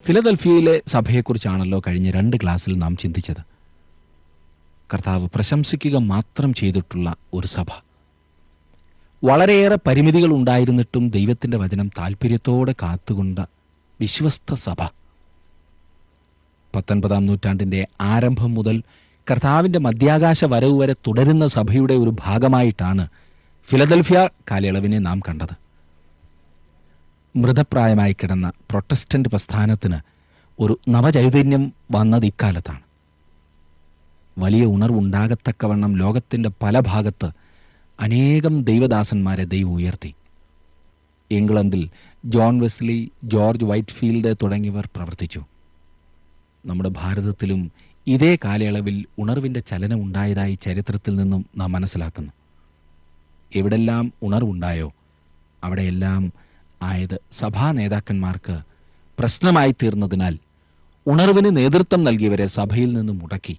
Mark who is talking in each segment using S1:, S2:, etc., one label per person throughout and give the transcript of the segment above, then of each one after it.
S1: ഫിലദൽഫിയയിലെ സഭയെക്കുറിച്ചാണല്ലോ കഴിഞ്ഞ രണ്ട് ക്ലാസ്സിൽ നാം ചിന്തിച്ചത് കർത്താവ് പ്രശംസിക്കുക മാത്രം ചെയ്തിട്ടുള്ള ഒരു സഭ വളരെയേറെ പരിമിതികൾ ഉണ്ടായിരുന്നിട്ടും ദൈവത്തിന്റെ വചനം താല്പര്യത്തോടെ കാത്തുകൊണ്ട വിശ്വസ്ത സഭ പത്തൊൻപതാം നൂറ്റാണ്ടിന്റെ ആരംഭം മുതൽ കർത്താവിന്റെ മധ്യാകാശ വരവ് വരെ തുടരുന്ന സഭയുടെ ഒരു ഭാഗമായിട്ടാണ് ഫിലദൽഫിയ കാലയളവിനെ നാം കണ്ടത് മൃതപ്രായമായി കിടന്ന പ്രൊട്ടസ്റ്റന്റ് പ്രസ്ഥാനത്തിന് ഒരു നവചൈതന്യം വന്നത് ഇക്കാലത്താണ് വലിയ ഉണർവുണ്ടാകത്തക്കവണ്ണം ലോകത്തിന്റെ പല ഭാഗത്ത് അനേകം ദൈവദാസന്മാരെ ദൈവം ഉയർത്തി ഇംഗ്ലണ്ടിൽ ജോൺ വെസ്ലി ജോർജ് വൈറ്റ്ഫീൽഡ് തുടങ്ങിയവർ പ്രവർത്തിച്ചു നമ്മുടെ ഭാരതത്തിലും ഇതേ കാലയളവിൽ ഉണർവിൻ്റെ ചലനം ഉണ്ടായതായി ചരിത്രത്തിൽ നിന്നും നാം മനസ്സിലാക്കുന്നു എവിടെല്ലാം ഉണർവുണ്ടായോ അവിടെയെല്ലാം ആയത് സഭാ നേതാക്കന്മാർക്ക് പ്രശ്നമായി തീർന്നതിനാൽ ഉണർവിന് നേതൃത്വം നൽകിയവരെ സഭയിൽ നിന്ന് മുടക്കി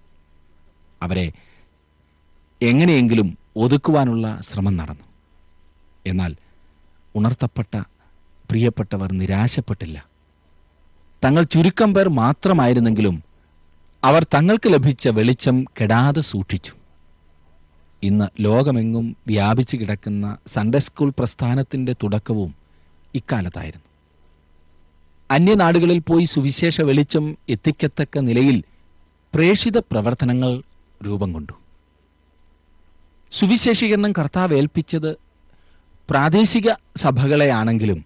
S1: അവരെ എങ്ങനെയെങ്കിലും ഒതുക്കുവാനുള്ള ശ്രമം നടന്നു എന്നാൽ ഉണർത്തപ്പെട്ട പ്രിയപ്പെട്ടവർ നിരാശപ്പെട്ടില്ല തങ്ങൾ ചുരുക്കം പേർ മാത്രമായിരുന്നെങ്കിലും അവർ തങ്ങൾക്ക് ലഭിച്ച വെളിച്ചം കെടാതെ സൂക്ഷിച്ചു ഇന്ന് ലോകമെങ്ങും വ്യാപിച്ചു കിടക്കുന്ന സൺഡേ സ്കൂൾ പ്രസ്ഥാനത്തിന്റെ തുടക്കവും ഇക്കാലത്തായിരുന്നു അന്യനാടുകളിൽ പോയി സുവിശേഷ വെളിച്ചം എത്തിക്കത്തക്ക നിലയിൽ പ്രേഷിത പ്രവർത്തനങ്ങൾ രൂപം കൊണ്ടു സുവിശേഷീകരണം കർത്താവ് ഏൽപ്പിച്ചത് പ്രാദേശിക സഭകളെയാണെങ്കിലും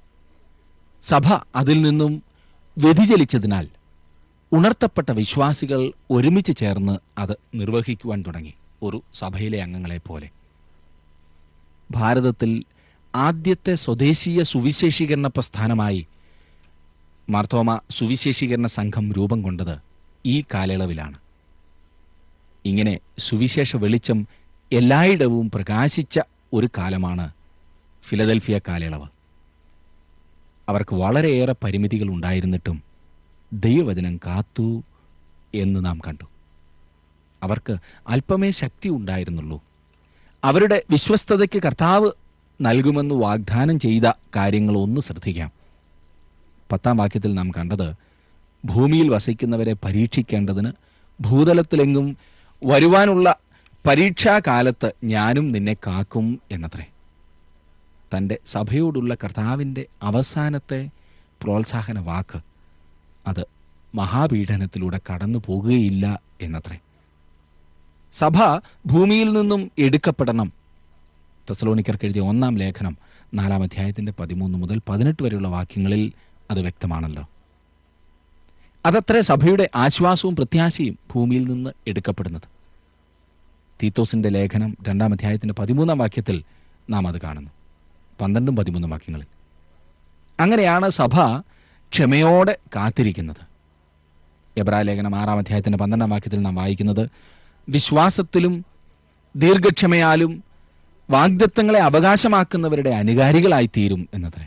S1: സഭ അതിൽ നിന്നും വ്യതിചലിച്ചതിനാൽ ഉണർത്തപ്പെട്ട വിശ്വാസികൾ ഒരുമിച്ച് ചേർന്ന് അത് നിർവഹിക്കുവാൻ തുടങ്ങി ഒരു സഭയിലെ അംഗങ്ങളെ പോലെ ഭാരതത്തിൽ ആദ്യത്തെ സ്വദേശീയ സുവിശേഷീകരണ പ്രസ്ഥാനമായി മാർത്തോമ സുവിശേഷീകരണ സംഘം രൂപം കൊണ്ടത് ഈ കാലയളവിലാണ് ഇങ്ങനെ സുവിശേഷ വെളിച്ചം എല്ലായിടവും പ്രകാശിച്ച ഒരു കാലമാണ് ഫിലദൽഫിയ കാലയളവ് അവർക്ക് വളരെയേറെ പരിമിതികൾ ഉണ്ടായിരുന്നിട്ടും ദൈവവചനം കാത്തു എന്ന് നാം കണ്ടു അവർക്ക് അല്പമേ ശക്തി ഉണ്ടായിരുന്നുള്ളൂ അവരുടെ വിശ്വസ്തതയ്ക്ക് കർത്താവ് നൽകുമെന്ന് വാഗ്ദാനം ചെയ്ത കാര്യങ്ങൾ ഒന്ന് ശ്രദ്ധിക്കാം പത്താം വാക്യത്തിൽ നാം കണ്ടത് ഭൂമിയിൽ വസിക്കുന്നവരെ പരീക്ഷിക്കേണ്ടതിന് ഭൂതലത്തിലെങ്ങും വരുവാനുള്ള പരീക്ഷാകാലത്ത് ഞാനും നിന്നെ കാക്കും എന്നത്രേ തൻ്റെ സഭയോടുള്ള കർത്താവിൻ്റെ അവസാനത്തെ പ്രോത്സാഹന വാക്ക് അത് മഹാപീഡനത്തിലൂടെ കടന്നു പോകുകയില്ല എന്നത്രേ സഭ ഭൂമിയിൽ നിന്നും എടുക്കപ്പെടണം തെസലോണിക്കർക്ക് എഴുതിയ ഒന്നാം ലേഖനം നാലാം അധ്യായത്തിൻ്റെ പതിമൂന്ന് മുതൽ പതിനെട്ട് വരെയുള്ള വാക്യങ്ങളിൽ അത് വ്യക്തമാണല്ലോ അതത്രേ സഭയുടെ ആശ്വാസവും പ്രത്യാശയും ഭൂമിയിൽ നിന്ന് എടുക്കപ്പെടുന്നത് തീത്തോസിന്റെ ലേഖനം രണ്ടാം അധ്യായത്തിന്റെ പതിമൂന്നാം വാക്യത്തിൽ നാം അത് കാണുന്നു പന്ത്രണ്ടും പതിമൂന്നും വാക്യങ്ങളിൽ അങ്ങനെയാണ് സഭ ക്ഷമയോടെ കാത്തിരിക്കുന്നത് എബ്രാ ലേഖനം ആറാം അധ്യായത്തിന്റെ പന്ത്രണ്ടാം വാക്യത്തിൽ നാം വായിക്കുന്നത് വിശ്വാസത്തിലും ദീർഘക്ഷമയാലും വാഗ്ദത്തങ്ങളെ അവകാശമാക്കുന്നവരുടെ അനുകാരികളായിത്തീരും എന്നത്രേ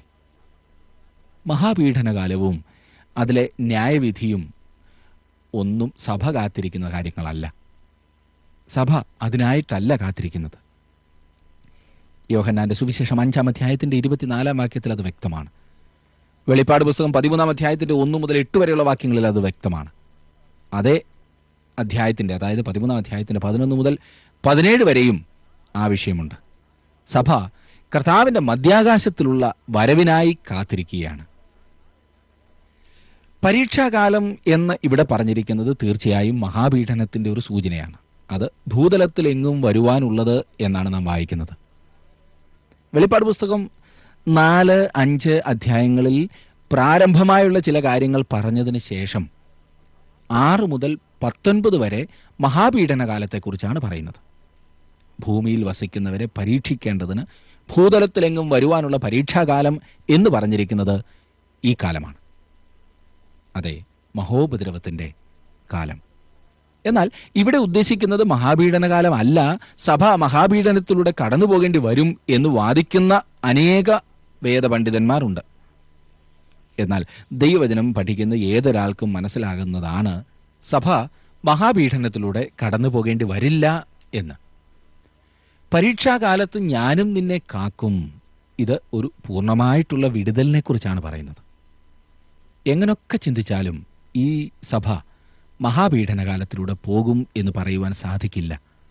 S1: മഹാപീഡനകാലവും അതിലെ ന്യായവിധിയും ഒന്നും സഭ കാത്തിരിക്കുന്ന കാര്യങ്ങളല്ല സഭ അതിനായിട്ടല്ല കാത്തിരിക്കുന്നത് യോഹന്നാന്റെ സുവിശേഷം അഞ്ചാം അധ്യായത്തിന്റെ ഇരുപത്തിനാലാം വാക്യത്തിൽ അത് വ്യക്തമാണ് വെളിപ്പാട് പുസ്തകം പതിമൂന്നാം അധ്യായത്തിന്റെ ഒന്ന് മുതൽ എട്ട് വരെയുള്ള വാക്യങ്ങളിൽ അത് വ്യക്തമാണ് അതേ അധ്യായത്തിന്റെ അതായത് പതിമൂന്നാം അധ്യായത്തിന്റെ പതിനൊന്ന് മുതൽ പതിനേഴ് വരെയും ആ വിഷയമുണ്ട് സഭ കർത്താവിന്റെ മധ്യാകാശത്തിലുള്ള വരവിനായി കാത്തിരിക്കുകയാണ് പരീക്ഷാകാലം എന്ന് ഇവിടെ പറഞ്ഞിരിക്കുന്നത് തീർച്ചയായും മഹാപീഡനത്തിന്റെ ഒരു സൂചനയാണ് അത് ഭൂതലത്തിലെങ്ങും വരുവാനുള്ളത് എന്നാണ് നാം വായിക്കുന്നത് വെളിപ്പാട് പുസ്തകം നാല് അഞ്ച് അധ്യായങ്ങളിൽ പ്രാരംഭമായുള്ള ചില കാര്യങ്ങൾ പറഞ്ഞതിന് ശേഷം ആറ് മുതൽ പത്തൊൻപത് വരെ മഹാപീഡന കാലത്തെക്കുറിച്ചാണ് പറയുന്നത് ഭൂമിയിൽ വസിക്കുന്നവരെ പരീക്ഷിക്കേണ്ടതിന് ഭൂതലത്തിലെങ്ങും വരുവാനുള്ള പരീക്ഷാകാലം എന്ന് പറഞ്ഞിരിക്കുന്നത് ഈ കാലമാണ് അതെ മഹോപദ്രവത്തിൻ്റെ കാലം എന്നാൽ ഇവിടെ ഉദ്ദേശിക്കുന്നത് മഹാപീഡനകാലം അല്ല സഭ മഹാപീഡനത്തിലൂടെ കടന്നു പോകേണ്ടി വരും എന്ന് വാദിക്കുന്ന അനേക വേദപണ്ഡിതന്മാരുണ്ട് എന്നാൽ ദൈവവചനം പഠിക്കുന്ന ഏതൊരാൾക്കും മനസ്സിലാകുന്നതാണ് സഭ മഹാപീഡനത്തിലൂടെ കടന്നു പോകേണ്ടി വരില്ല എന്ന് പരീക്ഷാകാലത്ത് ഞാനും നിന്നെ കാക്കും ഇത് ഒരു പൂർണ്ണമായിട്ടുള്ള വിടുതലിനെ കുറിച്ചാണ് പറയുന്നത് എങ്ങനൊക്കെ ചിന്തിച്ചാലും ഈ സഭ മഹാപീഡനകാലത്തിലൂടെ പോകും എന്ന് പറയുവാൻ സാധിക്കില്ല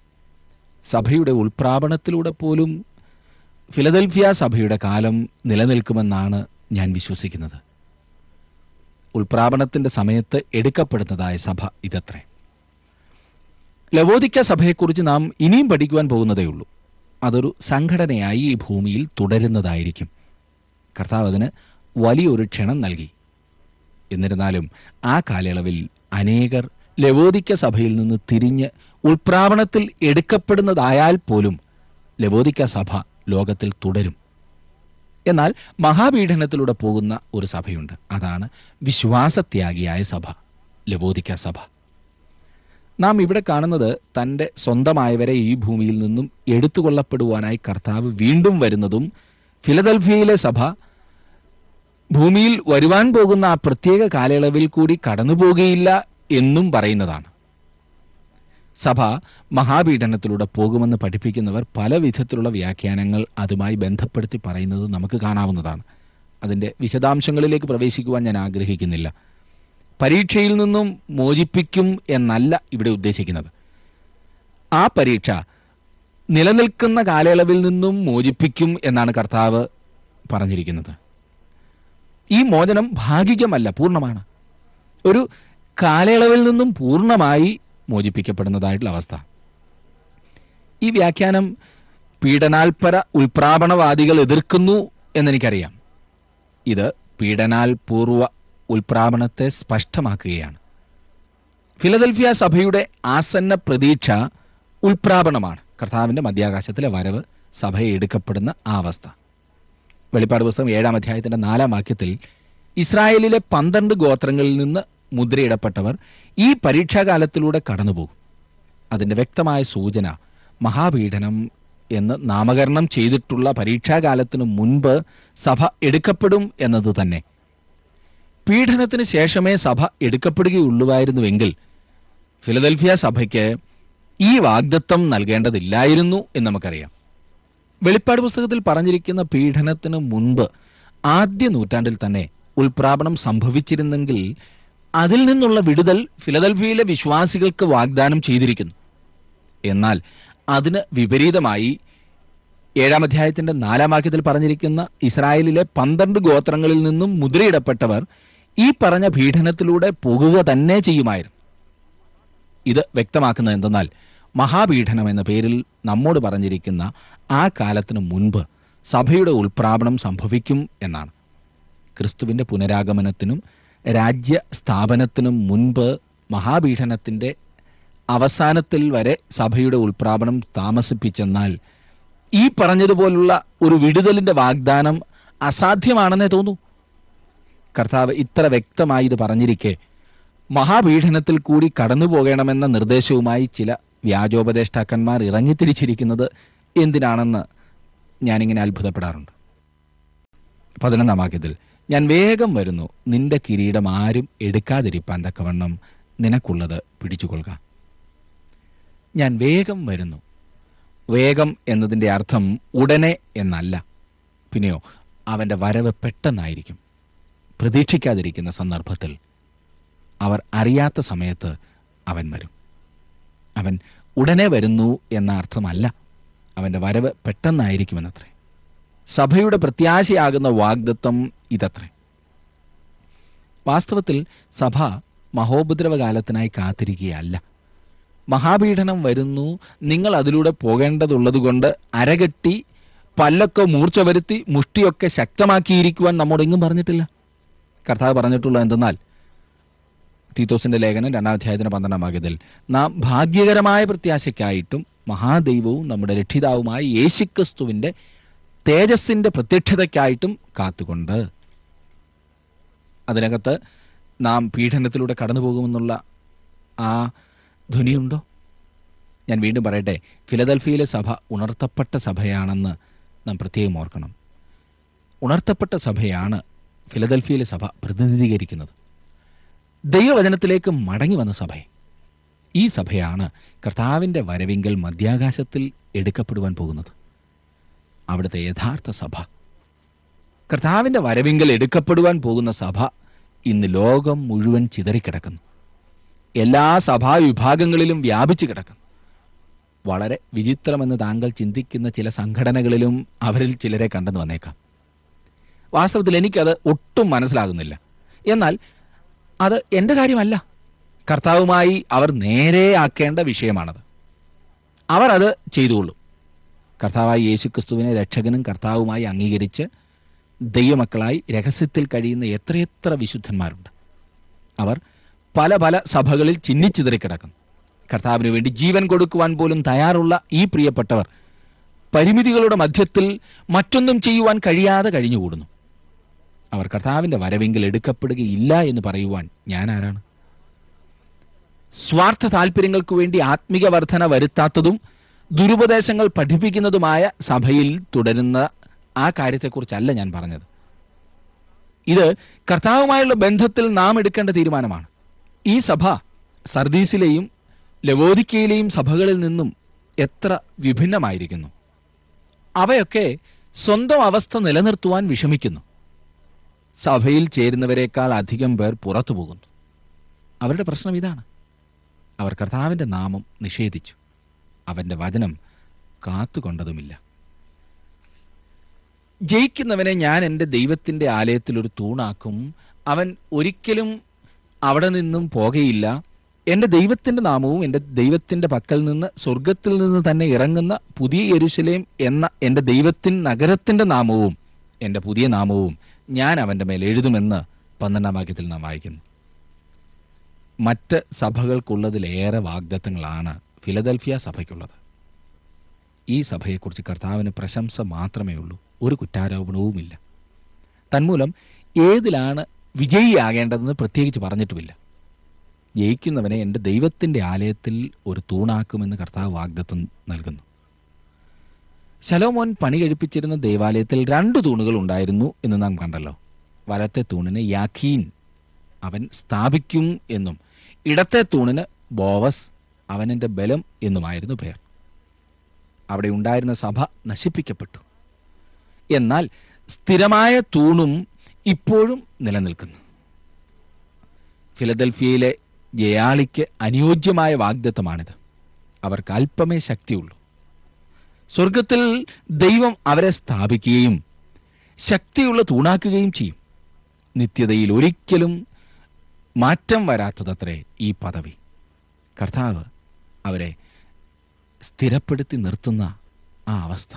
S1: സഭയുടെ ഉൾപ്രാപണത്തിലൂടെ പോലും ഫിലദൽഫിയ സഭയുടെ കാലം നിലനിൽക്കുമെന്നാണ് ഞാൻ വിശ്വസിക്കുന്നത് ഉൾപ്രാപണത്തിന്റെ സമയത്ത് എടുക്കപ്പെടുന്നതായ സഭ ഇതത്രേ ലവോദിക്ക സഭയെക്കുറിച്ച് നാം ഇനിയും പഠിക്കുവാൻ പോകുന്നതേയുള്ളൂ അതൊരു സംഘടനയായി ഈ ഭൂമിയിൽ തുടരുന്നതായിരിക്കും കർത്താവ് അതിന് വലിയൊരു ക്ഷണം നൽകി എന്നിരുന്നാലും ആ കാലയളവിൽ അനേകർ ലവോദിക്ക സഭയിൽ നിന്ന് തിരിഞ്ഞ് ഉൾപ്രാവണത്തിൽ എടുക്കപ്പെടുന്നതായാൽ പോലും ലവോദിക്ക സഭ ലോകത്തിൽ തുടരും എന്നാൽ മഹാപീഡനത്തിലൂടെ പോകുന്ന ഒരു സഭയുണ്ട് അതാണ് വിശ്വാസത്യാഗിയായ സഭ ലവോദിക്ക സഭ നാം ഇവിടെ കാണുന്നത് തൻ്റെ സ്വന്തമായവരെ ഈ ഭൂമിയിൽ നിന്നും എടുത്തുകൊള്ളപ്പെടുവാനായി കർത്താവ് വീണ്ടും വരുന്നതും ഫിലദൽഫിയയിലെ സഭ ഭൂമിയിൽ വരുവാൻ പോകുന്ന ആ പ്രത്യേക കാലയളവിൽ കൂടി കടന്നുപോകുകയില്ല എന്നും പറയുന്നതാണ് സഭ മഹാപീഡനത്തിലൂടെ പോകുമെന്ന് പഠിപ്പിക്കുന്നവർ പല വിധത്തിലുള്ള വ്യാഖ്യാനങ്ങൾ അതുമായി ബന്ധപ്പെടുത്തി പറയുന്നത് നമുക്ക് കാണാവുന്നതാണ് അതിൻ്റെ വിശദാംശങ്ങളിലേക്ക് പ്രവേശിക്കുവാൻ ഞാൻ ആഗ്രഹിക്കുന്നില്ല പരീക്ഷയിൽ നിന്നും മോചിപ്പിക്കും എന്നല്ല ഇവിടെ ഉദ്ദേശിക്കുന്നത് ആ പരീക്ഷ നിലനിൽക്കുന്ന കാലയളവിൽ നിന്നും മോചിപ്പിക്കും എന്നാണ് കർത്താവ് പറഞ്ഞിരിക്കുന്നത് ഈ മോചനം ഭാഗികമല്ല പൂർണ്ണമാണ് ഒരു കാലയളവിൽ നിന്നും പൂർണ്ണമായി മോചിപ്പിക്കപ്പെടുന്നതായിട്ടുള്ള അവസ്ഥ ഈ വ്യാഖ്യാനം പീഡനാൽപര ഉൽപ്രാപണവാദികൾ എതിർക്കുന്നു എന്നെനിക്കറിയാം ഇത് പീഡനാൽ പൂർവ ഉൽപ്രാപണത്തെ സ്പഷ്ടമാക്കുകയാണ് ഫിലദൽഫിയ സഭയുടെ ആസന്ന പ്രതീക്ഷ ഉൽപ്രാപണമാണ് കർത്താവിന്റെ മധ്യാകാശത്തിലെ വരവ് സഭയെ എടുക്കപ്പെടുന്ന ആ അവസ്ഥ വെളിപ്പാട് പുസ്തകം ഏഴാം അധ്യായത്തിന്റെ നാലാം വാക്യത്തിൽ ഇസ്രായേലിലെ പന്ത്രണ്ട് ഗോത്രങ്ങളിൽ നിന്ന് മുദ്രയിടപ്പെട്ടവർ ഈ പരീക്ഷാകാലത്തിലൂടെ കടന്നുപോകും അതിന്റെ വ്യക്തമായ സൂചന മഹാപീഡനം എന്ന് നാമകരണം ചെയ്തിട്ടുള്ള പരീക്ഷാകാലത്തിനു മുൻപ് സഭ എടുക്കപ്പെടും എന്നത് തന്നെ പീഡനത്തിന് ശേഷമേ സഭ എടുക്കപ്പെടുകയുള്ളുവായിരുന്നുവെങ്കിൽ ഫിലദൽഫിയ സഭയ്ക്ക് ഈ വാഗ്ദത്വം നൽകേണ്ടതില്ലായിരുന്നു എന്ന് നമുക്കറിയാം വെളിപ്പാട് പുസ്തകത്തിൽ പറഞ്ഞിരിക്കുന്ന പീഡനത്തിന് മുൻപ് ആദ്യ നൂറ്റാണ്ടിൽ തന്നെ ഉൽപ്രാപണം സംഭവിച്ചിരുന്നെങ്കിൽ അതിൽ നിന്നുള്ള വിടുതൽ ഫിലദൽഫിയയിലെ വിശ്വാസികൾക്ക് വാഗ്ദാനം ചെയ്തിരിക്കുന്നു എന്നാൽ അതിന് വിപരീതമായി ഏഴാം അധ്യായത്തിന്റെ നാലാം വാക്യത്തിൽ പറഞ്ഞിരിക്കുന്ന ഇസ്രായേലിലെ പന്ത്രണ്ട് ഗോത്രങ്ങളിൽ നിന്നും മുദ്രയിടപ്പെട്ടവർ ഈ പറഞ്ഞ പീഡനത്തിലൂടെ പോകുക തന്നെ ചെയ്യുമായിരുന്നു ഇത് വ്യക്തമാക്കുന്നത് എന്തെന്നാൽ മഹാപീഡനം എന്ന പേരിൽ നമ്മോട് പറഞ്ഞിരിക്കുന്ന ആ കാലത്തിന് മുൻപ് സഭയുടെ ഉൾപ്രാപണം സംഭവിക്കും എന്നാണ് ക്രിസ്തുവിന്റെ പുനരാഗമനത്തിനും രാജ്യ സ്ഥാപനത്തിനും മുൻപ് മഹാപീഡനത്തിന്റെ അവസാനത്തിൽ വരെ സഭയുടെ ഉൾപ്രാപണം താമസിപ്പിച്ചെന്നാൽ ഈ പറഞ്ഞതുപോലുള്ള ഒരു വിടുതലിന്റെ വാഗ്ദാനം അസാധ്യമാണെന്നേ തോന്നൂ കർത്താവ് ഇത്ര വ്യക്തമായി ഇത് പറഞ്ഞിരിക്കെ മഹാപീഡനത്തിൽ കൂടി കടന്നു പോകണമെന്ന നിർദ്ദേശവുമായി ചില വ്യാജോപദേഷ്ടാക്കന്മാർ ഇറങ്ങിത്തിരിച്ചിരിക്കുന്നത് എന്തിനാണെന്ന് ഞാനിങ്ങനെ അത്ഭുതപ്പെടാറുണ്ട് പതിനൊന്നാം വാക്യത്തിൽ ഞാൻ വേഗം വരുന്നു നിന്റെ കിരീടം ആരും എടുക്കാതിരിപ്പാൻ തക്കവണ്ണം നിനക്കുള്ളത് പിടിച്ചുകൊള്ളുക ഞാൻ വേഗം വരുന്നു വേഗം എന്നതിൻ്റെ അർത്ഥം ഉടനെ എന്നല്ല പിന്നെയോ അവൻ്റെ വരവ് പെട്ടെന്നായിരിക്കും പ്രതീക്ഷിക്കാതിരിക്കുന്ന സന്ദർഭത്തിൽ അവർ അറിയാത്ത സമയത്ത് അവൻ വരും അവൻ ഉടനെ വരുന്നു എന്ന അർത്ഥമല്ല അവൻ്റെ വരവ് പെട്ടെന്നായിരിക്കുമെന്നത്രേ സഭയുടെ പ്രത്യാശയാകുന്ന വാഗ്ദത്വം ഇതത്രേ വാസ്തവത്തിൽ സഭ മഹോപദ്രവകാലത്തിനായി കാത്തിരിക്കുകയല്ല മഹാപീഡനം വരുന്നു നിങ്ങൾ അതിലൂടെ പോകേണ്ടതുള്ളതുകൊണ്ട് അരകെട്ടി പല്ലൊക്കെ മൂർച്ച വരുത്തി മുഷ്ടിയൊക്കെ ശക്തമാക്കിയിരിക്കുവാൻ നമ്മോടെങ്ങും പറഞ്ഞിട്ടില്ല കർത്താവ് പറഞ്ഞിട്ടുള്ളത് എന്തെന്നാൽ തീത്തോസിന്റെ ലേഖനം രണ്ടാം അധ്യായത്തിന് പന്ത്രണ്ടാം ഭാഗ്യത്തിൽ നാം ഭാഗ്യകരമായ പ്രത്യാശയ്ക്കായിട്ടും മഹാദൈവവും നമ്മുടെ രക്ഷിതാവുമായ യേശുക്രിസ്തുവിന്റെ തേജസ്സിന്റെ പ്രത്യക്ഷതയ്ക്കായിട്ടും കാത്തുകൊണ്ട് അതിനകത്ത് നാം പീഡനത്തിലൂടെ കടന്നു പോകുമെന്നുള്ള ആ ധ്വനിയുണ്ടോ ഞാൻ വീണ്ടും പറയട്ടെ ഫിലദൽഫിയിലെ സഭ ഉണർത്തപ്പെട്ട സഭയാണെന്ന് നാം പ്രത്യേകം ഓർക്കണം ഉണർത്തപ്പെട്ട സഭയാണ് ഫിലദൽഫിയിലെ സഭ പ്രതിനിധീകരിക്കുന്നത് ദൈവവചനത്തിലേക്ക് മടങ്ങി വന്ന സഭയെ ഈ സഭയാണ് കർത്താവിൻ്റെ വരവിങ്കൽ മധ്യാകാശത്തിൽ എടുക്കപ്പെടുവാൻ പോകുന്നത് അവിടുത്തെ യഥാർത്ഥ സഭ കർത്താവിൻ്റെ വരവിങ്കൽ എടുക്കപ്പെടുവാൻ പോകുന്ന സഭ ഇന്ന് ലോകം മുഴുവൻ ചിതറിക്കിടക്കുന്നു എല്ലാ സഭാവിഭാഗങ്ങളിലും വ്യാപിച്ചു കിടക്കുന്നു വളരെ വിചിത്രമെന്ന് താങ്കൾ ചിന്തിക്കുന്ന ചില സംഘടനകളിലും അവരിൽ ചിലരെ കണ്ടെന്ന് വന്നേക്കാം വാസ്തവത്തിൽ എനിക്കത് ഒട്ടും മനസ്സിലാകുന്നില്ല എന്നാൽ അത് എൻ്റെ കാര്യമല്ല കർത്താവുമായി അവർ നേരെ ആക്കേണ്ട വിഷയമാണത് അവർ അത് ചെയ്തുകൊള്ളും കർത്താവായി യേശുക്രിസ്തുവിനെ രക്ഷകനും കർത്താവുമായി അംഗീകരിച്ച് ദൈവമക്കളായി രഹസ്യത്തിൽ കഴിയുന്ന എത്രയെത്ര വിശുദ്ധന്മാരുണ്ട് അവർ പല പല സഭകളിൽ ചിന്നിച്ചിതറി കിടക്കുന്നു കർത്താവിന് വേണ്ടി ജീവൻ കൊടുക്കുവാൻ പോലും തയ്യാറുള്ള ഈ പ്രിയപ്പെട്ടവർ പരിമിതികളുടെ മധ്യത്തിൽ മറ്റൊന്നും ചെയ്യുവാൻ കഴിയാതെ കഴിഞ്ഞുകൂടുന്നു അവർ കർത്താവിന്റെ വരവെങ്കിൽ എടുക്കപ്പെടുകയില്ല എന്ന് പറയുവാൻ ഞാൻ ആരാണ് സ്വാർത്ഥ താല്പര്യങ്ങൾക്ക് വേണ്ടി ആത്മിക വർധന വരുത്താത്തതും ദുരുപദേശങ്ങൾ പഠിപ്പിക്കുന്നതുമായ സഭയിൽ തുടരുന്ന ആ കാര്യത്തെക്കുറിച്ചല്ല ഞാൻ പറഞ്ഞത് ഇത് കർത്താവുമായുള്ള ബന്ധത്തിൽ നാം എടുക്കേണ്ട തീരുമാനമാണ് ഈ സഭ സർദീസിലെയും ലവോദിക്കയിലെയും സഭകളിൽ നിന്നും എത്ര വിഭിന്നമായിരിക്കുന്നു അവയൊക്കെ സ്വന്തം അവസ്ഥ നിലനിർത്തുവാൻ വിഷമിക്കുന്നു സഭയിൽ ചേരുന്നവരെക്കാൾ അധികം പേർ പുറത്തു പോകുന്നു അവരുടെ പ്രശ്നം ഇതാണ് അവർ കർത്താവിൻ്റെ നാമം നിഷേധിച്ചു അവൻ്റെ വചനം കാത്തുകൊണ്ടതുമില്ല ജയിക്കുന്നവനെ ഞാൻ എൻ്റെ ദൈവത്തിൻ്റെ ആലയത്തിൽ ഒരു തൂണാക്കും അവൻ ഒരിക്കലും അവിടെ നിന്നും പോകയില്ല എൻ്റെ ദൈവത്തിൻ്റെ നാമവും എൻ്റെ ദൈവത്തിൻ്റെ പക്കൽ നിന്ന് സ്വർഗത്തിൽ നിന്ന് തന്നെ ഇറങ്ങുന്ന പുതിയ യെരുശലേം എന്ന എൻ്റെ ദൈവത്തിൻ നഗരത്തിൻ്റെ നാമവും എൻ്റെ പുതിയ നാമവും ഞാൻ അവൻ്റെ മേൽ എഴുതുമെന്ന് പന്ത്രണ്ടാം വാക്യത്തിൽ നാം വായിക്കുന്നു മറ്റ് സഭകൾക്കുള്ളതിലേറെ വാഗ്ദത്തങ്ങളാണ് ഫിലദൽഫിയ സഭയ്ക്കുള്ളത് ഈ സഭയെക്കുറിച്ച് കർത്താവിന് പ്രശംസ മാത്രമേ ഉള്ളൂ ഒരു കുറ്റാരോപണവുമില്ല തന്മൂലം ഏതിലാണ് വിജയിയാകേണ്ടതെന്ന് പ്രത്യേകിച്ച് പറഞ്ഞിട്ടുമില്ല ജയിക്കുന്നവനെ എൻ്റെ ദൈവത്തിൻ്റെ ആലയത്തിൽ ഒരു തൂണാക്കുമെന്ന് കർത്താവ് വാഗ്ദത്തം നൽകുന്നു ശലോമോൻ പണി കഴിപ്പിച്ചിരുന്ന ദേവാലയത്തിൽ രണ്ട് തൂണുകൾ ഉണ്ടായിരുന്നു എന്ന് നാം കണ്ടല്ലോ വലത്തെ തൂണിന് യാഖീൻ അവൻ സ്ഥാപിക്കും എന്നും ഇടത്തെ തൂണിന് ബോവസ് അവനെൻ്റെ ബലം എന്നുമായിരുന്നു പേർ അവിടെ ഉണ്ടായിരുന്ന സഭ നശിപ്പിക്കപ്പെട്ടു എന്നാൽ സ്ഥിരമായ തൂണും ഇപ്പോഴും നിലനിൽക്കുന്നു ഫിലദൽഫിയയിലെ ജയാളിക്ക് അനുയോജ്യമായ വാഗ്ദത്തമാണിത് അവർക്ക് അല്പമേ ശക്തിയുള്ളൂ സ്വർഗത്തിൽ ദൈവം അവരെ സ്ഥാപിക്കുകയും ശക്തിയുള്ള തൂണാക്കുകയും ചെയ്യും നിത്യതയിൽ ഒരിക്കലും മാറ്റം വരാത്തതത്രേ ഈ പദവി കർത്താവ് അവരെ സ്ഥിരപ്പെടുത്തി നിർത്തുന്ന ആ അവസ്ഥ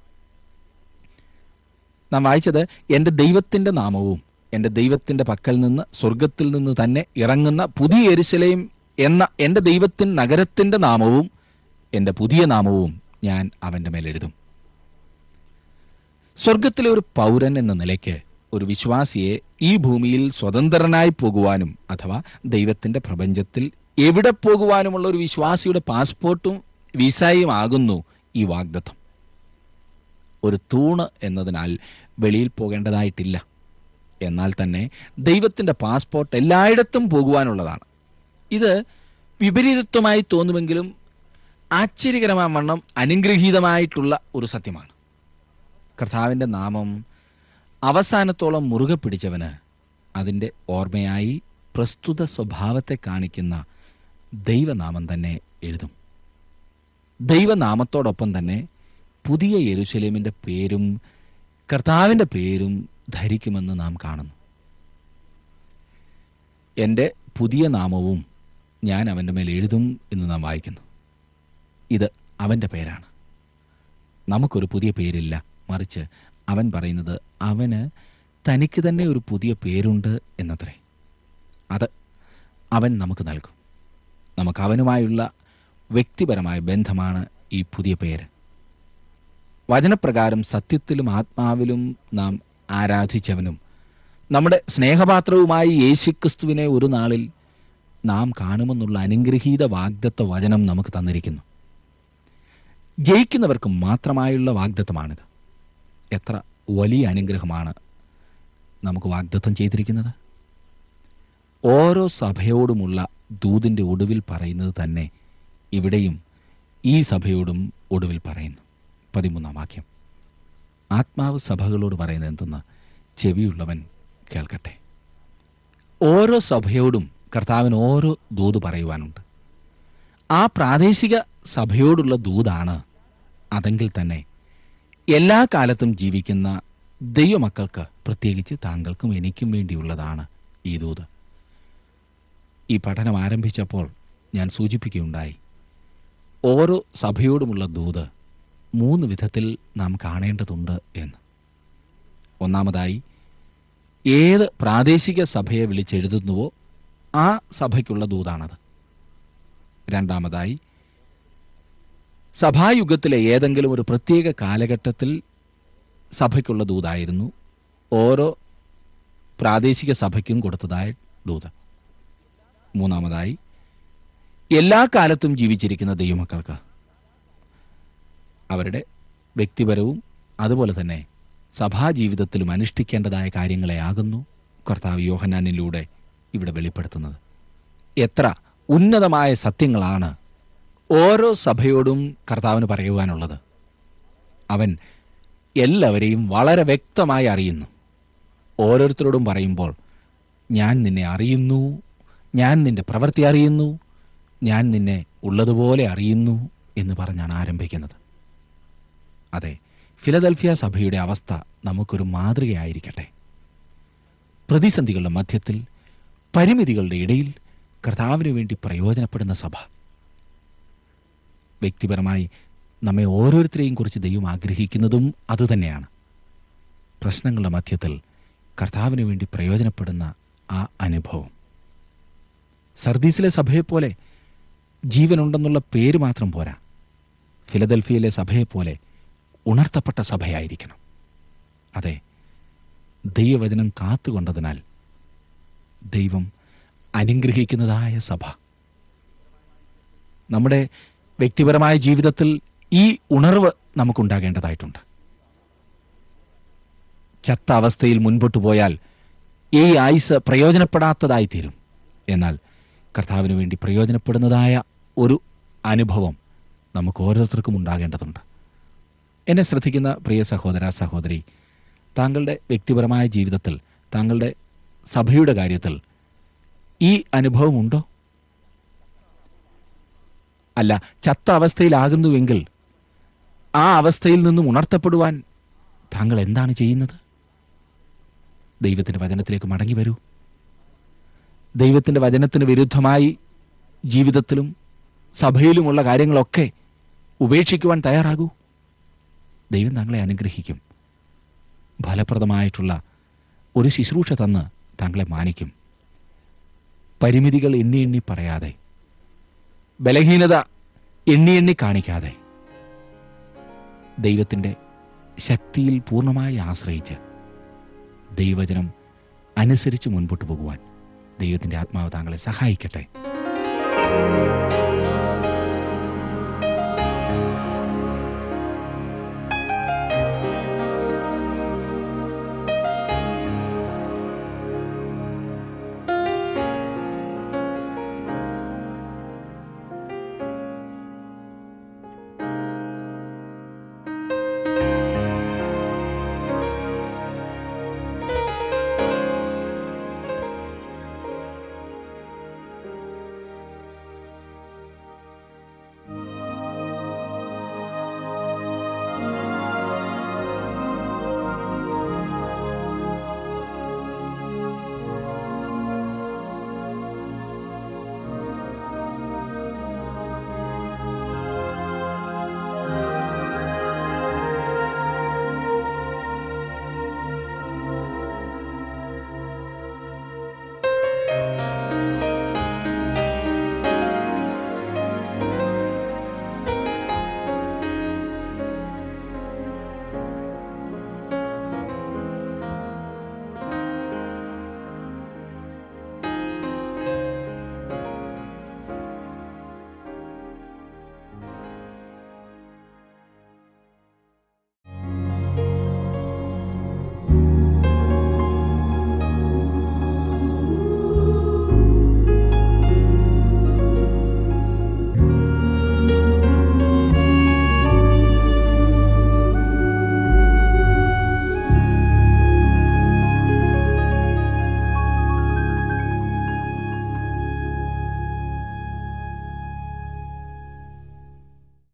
S1: നാം വായിച്ചത് എൻ്റെ ദൈവത്തിൻ്റെ നാമവും എൻ്റെ ദൈവത്തിൻ്റെ പക്കൽ നിന്ന് സ്വർഗത്തിൽ നിന്ന് തന്നെ ഇറങ്ങുന്ന പുതിയ എരുശലേം എന്ന എൻ്റെ ദൈവത്തിൻ നഗരത്തിൻ്റെ നാമവും എൻ്റെ പുതിയ നാമവും ഞാൻ അവൻ്റെ മേൽ എഴുതും സ്വർഗത്തിലെ ഒരു പൗരൻ എന്ന നിലയ്ക്ക് ഒരു വിശ്വാസിയെ ഈ ഭൂമിയിൽ സ്വതന്ത്രനായി പോകുവാനും അഥവാ ദൈവത്തിൻ്റെ പ്രപഞ്ചത്തിൽ എവിടെ പോകുവാനുമുള്ള ഒരു വിശ്വാസിയുടെ പാസ്പോർട്ടും വിസയും ആകുന്നു ഈ വാഗ്ദത്തം ഒരു തൂണ് എന്നതിനാൽ വെളിയിൽ പോകേണ്ടതായിട്ടില്ല എന്നാൽ തന്നെ ദൈവത്തിൻ്റെ പാസ്പോർട്ട് എല്ലായിടത്തും പോകുവാനുള്ളതാണ് ഇത് വിപരീതത്വമായി തോന്നുമെങ്കിലും ആശ്ചര്യകരമായ വണ്ണം അനുഗ്രഹീതമായിട്ടുള്ള ഒരു സത്യമാണ് കർത്താവിൻ്റെ നാമം അവസാനത്തോളം മുറുകെ പിടിച്ചവന് അതിൻ്റെ ഓർമ്മയായി പ്രസ്തുത സ്വഭാവത്തെ കാണിക്കുന്ന ദൈവനാമം തന്നെ എഴുതും ദൈവനാമത്തോടൊപ്പം തന്നെ പുതിയ യെരുശലേമിൻ്റെ പേരും കർത്താവിൻ്റെ പേരും ധരിക്കുമെന്ന് നാം കാണുന്നു എൻ്റെ പുതിയ നാമവും ഞാൻ അവൻ്റെ മേൽ എഴുതും എന്ന് നാം വായിക്കുന്നു ഇത് അവൻ്റെ പേരാണ് നമുക്കൊരു പുതിയ പേരില്ല മറിച്ച് അവൻ പറയുന്നത് അവന് തനിക്ക് തന്നെ ഒരു പുതിയ പേരുണ്ട് എന്നത്രേ അത് അവൻ നമുക്ക് നൽകും നമുക്ക് അവനുമായുള്ള വ്യക്തിപരമായ ബന്ധമാണ് ഈ പുതിയ പേര് വചനപ്രകാരം സത്യത്തിലും ആത്മാവിലും നാം ആരാധിച്ചവനും നമ്മുടെ സ്നേഹപാത്രവുമായി യേശുക്രിസ്തുവിനെ ഒരു നാളിൽ നാം കാണുമെന്നുള്ള അനുഗ്രഹീത വാഗ്ദത്ത വചനം നമുക്ക് തന്നിരിക്കുന്നു ജയിക്കുന്നവർക്ക് മാത്രമായുള്ള വാഗ്ദത്തമാണിത് എത്ര വലിയ അനുഗ്രഹമാണ് നമുക്ക് വാഗ്ദത്തം ചെയ്തിരിക്കുന്നത് ഓരോ സഭയോടുമുള്ള ദൂതിൻ്റെ ഒടുവിൽ പറയുന്നത് തന്നെ ഇവിടെയും ഈ സഭയോടും ഒടുവിൽ പറയുന്നു പതിമൂന്നാം വാക്യം ആത്മാവ് സഭകളോട് പറയുന്നത് എന്തെന്ന് ചെവിയുള്ളവൻ കേൾക്കട്ടെ ഓരോ സഭയോടും കർത്താവിന് ഓരോ ദൂത് പറയുവാനുണ്ട് ആ പ്രാദേശിക സഭയോടുള്ള ദൂതാണ് അതെങ്കിൽ തന്നെ എല്ലാ കാലത്തും ജീവിക്കുന്ന ദൈവമക്കൾക്ക് പ്രത്യേകിച്ച് താങ്കൾക്കും എനിക്കും വേണ്ടിയുള്ളതാണ് ഈ ദൂത് ഈ പഠനം ആരംഭിച്ചപ്പോൾ ഞാൻ സൂചിപ്പിക്കുകയുണ്ടായി ഓരോ സഭയോടുമുള്ള ദൂത് മൂന്ന് വിധത്തിൽ നാം കാണേണ്ടതുണ്ട് എന്ന് ഒന്നാമതായി ഏത് പ്രാദേശിക സഭയെ വിളിച്ചെഴുതുന്നുവോ ആ സഭയ്ക്കുള്ള ദൂതാണത് രണ്ടാമതായി സഭായുഗത്തിലെ ഏതെങ്കിലും ഒരു പ്രത്യേക കാലഘട്ടത്തിൽ സഭയ്ക്കുള്ള ദൂതായിരുന്നു ഓരോ പ്രാദേശിക സഭയ്ക്കും കൊടുത്തതായ ദൂത് മൂന്നാമതായി എല്ലാ കാലത്തും ജീവിച്ചിരിക്കുന്ന ദൈവമക്കൾക്ക് അവരുടെ വ്യക്തിപരവും അതുപോലെ തന്നെ സഭാജീവിതത്തിലും അനുഷ്ഠിക്കേണ്ടതായ കാര്യങ്ങളെ ആകുന്നു കർത്താവ് യോഹനാനിലൂടെ ഇവിടെ വെളിപ്പെടുത്തുന്നത് എത്ര ഉന്നതമായ സത്യങ്ങളാണ് ഓരോ സഭയോടും കർത്താവിന് പറയുവാനുള്ളത് അവൻ എല്ലാവരെയും വളരെ വ്യക്തമായി അറിയുന്നു ഓരോരുത്തരോടും പറയുമ്പോൾ ഞാൻ നിന്നെ അറിയുന്നു ഞാൻ നിന്റെ പ്രവൃത്തി അറിയുന്നു ഞാൻ നിന്നെ ഉള്ളതുപോലെ അറിയുന്നു എന്ന് പറഞ്ഞാണ് ആരംഭിക്കുന്നത് അതെ ഫിലദൽഫിയ സഭയുടെ അവസ്ഥ നമുക്കൊരു മാതൃകയായിരിക്കട്ടെ പ്രതിസന്ധികളുടെ മധ്യത്തിൽ പരിമിതികളുടെ ഇടയിൽ കർത്താവിന് വേണ്ടി പ്രയോജനപ്പെടുന്ന സഭ വ്യക്തിപരമായി നമ്മെ ഓരോരുത്തരെയും കുറിച്ച് ദൈവം ആഗ്രഹിക്കുന്നതും അതുതന്നെയാണ് പ്രശ്നങ്ങളുടെ മധ്യത്തിൽ കർത്താവിന് വേണ്ടി പ്രയോജനപ്പെടുന്ന ആ അനുഭവം സർദീസിലെ സഭയെപ്പോലെ ജീവനുണ്ടെന്നുള്ള പേര് മാത്രം പോരാ ഫിലദൽഫിയയിലെ സഭയെപ്പോലെ ഉണർത്തപ്പെട്ട സഭയായിരിക്കണം അതെ ദൈവവചനം കാത്തുകൊണ്ടതിനാൽ ദൈവം അനുഗ്രഹിക്കുന്നതായ സഭ നമ്മുടെ വ്യക്തിപരമായ ജീവിതത്തിൽ ഈ ഉണർവ് നമുക്കുണ്ടാകേണ്ടതായിട്ടുണ്ട് ചത്ത അവസ്ഥയിൽ മുൻപോട്ട് പോയാൽ ഈ ആയുസ് പ്രയോജനപ്പെടാത്തതായി തീരും എന്നാൽ കർത്താവിന് വേണ്ടി പ്രയോജനപ്പെടുന്നതായ ഒരു അനുഭവം നമുക്ക് ഓരോരുത്തർക്കും ഉണ്ടാകേണ്ടതുണ്ട് എന്നെ ശ്രദ്ധിക്കുന്ന പ്രിയ സഹോദര സഹോദരി താങ്കളുടെ വ്യക്തിപരമായ ജീവിതത്തിൽ താങ്കളുടെ സഭയുടെ കാര്യത്തിൽ ഈ അനുഭവമുണ്ടോ അല്ല ചത്ത അവസ്ഥയിലാകുന്നുവെങ്കിൽ ആ അവസ്ഥയിൽ നിന്നും ഉണർത്തപ്പെടുവാൻ താങ്കൾ എന്താണ് ചെയ്യുന്നത് ദൈവത്തിൻ്റെ വചനത്തിലേക്ക് മടങ്ങി വരൂ ദൈവത്തിൻ്റെ വചനത്തിന് വിരുദ്ധമായി ജീവിതത്തിലും സഭയിലുമുള്ള കാര്യങ്ങളൊക്കെ ഉപേക്ഷിക്കുവാൻ തയ്യാറാകൂ ദൈവം താങ്കളെ അനുഗ്രഹിക്കും ഫലപ്രദമായിട്ടുള്ള ഒരു ശുശ്രൂഷ തന്ന് താങ്കളെ മാനിക്കും പരിമിതികൾ എണ്ണി എണ്ണി പറയാതെ ബലഹീനത എണ്ണി എണ്ണി കാണിക്കാതെ ദൈവത്തിൻ്റെ ശക്തിയിൽ പൂർണ്ണമായി ആശ്രയിച്ച് ദൈവവചനം അനുസരിച്ച് മുൻപോട്ട് പോകുവാൻ ദൈവത്തിൻ്റെ ആത്മാവ് താങ്കളെ സഹായിക്കട്ടെ